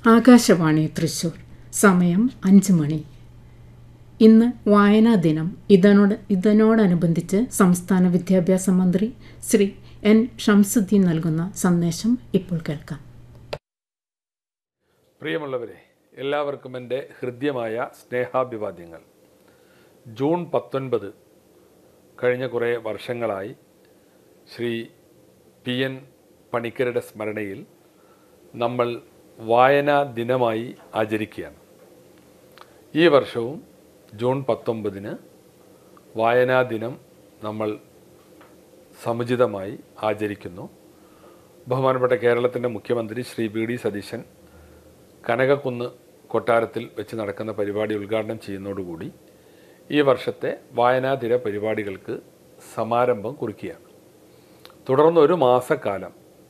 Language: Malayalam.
ആകാശവാണി തൃശൂർ സമയം അഞ്ച് മണി ഇന്ന് വായനാ ദിനം ഇതിനോട് ഇതിനോടനുബന്ധിച്ച് സംസ്ഥാന വിദ്യാഭ്യാസ മന്ത്രി ശ്രീ എൻ ഷംസുദ്ദീൻ നൽകുന്ന സന്ദേശം ഇപ്പോൾ കേൾക്കാം പ്രിയമുള്ളവരെ എല്ലാവർക്കും എൻ്റെ ഹൃദ്യമായ സ്നേഹാഭിവാദ്യങ്ങൾ ജൂൺ പത്തൊൻപത് കഴിഞ്ഞ കുറേ വർഷങ്ങളായി ശ്രീ പി എൻ പണിക്കരുടെ സ്മരണയിൽ നമ്മൾ വായനാ ദിനമായി ആചരിക്കുകയാണ് ഈ വർഷവും ജൂൺ പത്തൊമ്പതിന് വായനാ ദിനം നമ്മൾ സമുചിതമായി ആചരിക്കുന്നു ബഹുമാനപ്പെട്ട കേരളത്തിൻ്റെ മുഖ്യമന്ത്രി ശ്രീ വി ഡി സതീശൻ കനകക്കുന്ന് കൊട്ടാരത്തിൽ വെച്ച് നടക്കുന്ന പരിപാടി ഉദ്ഘാടനം ചെയ്യുന്നതോടുകൂടി ഈ വർഷത്തെ വായനാതിര പരിപാടികൾക്ക് സമാരംഭം കുറിക്കുകയാണ് തുടർന്ന് ഒരു മാസക്കാലം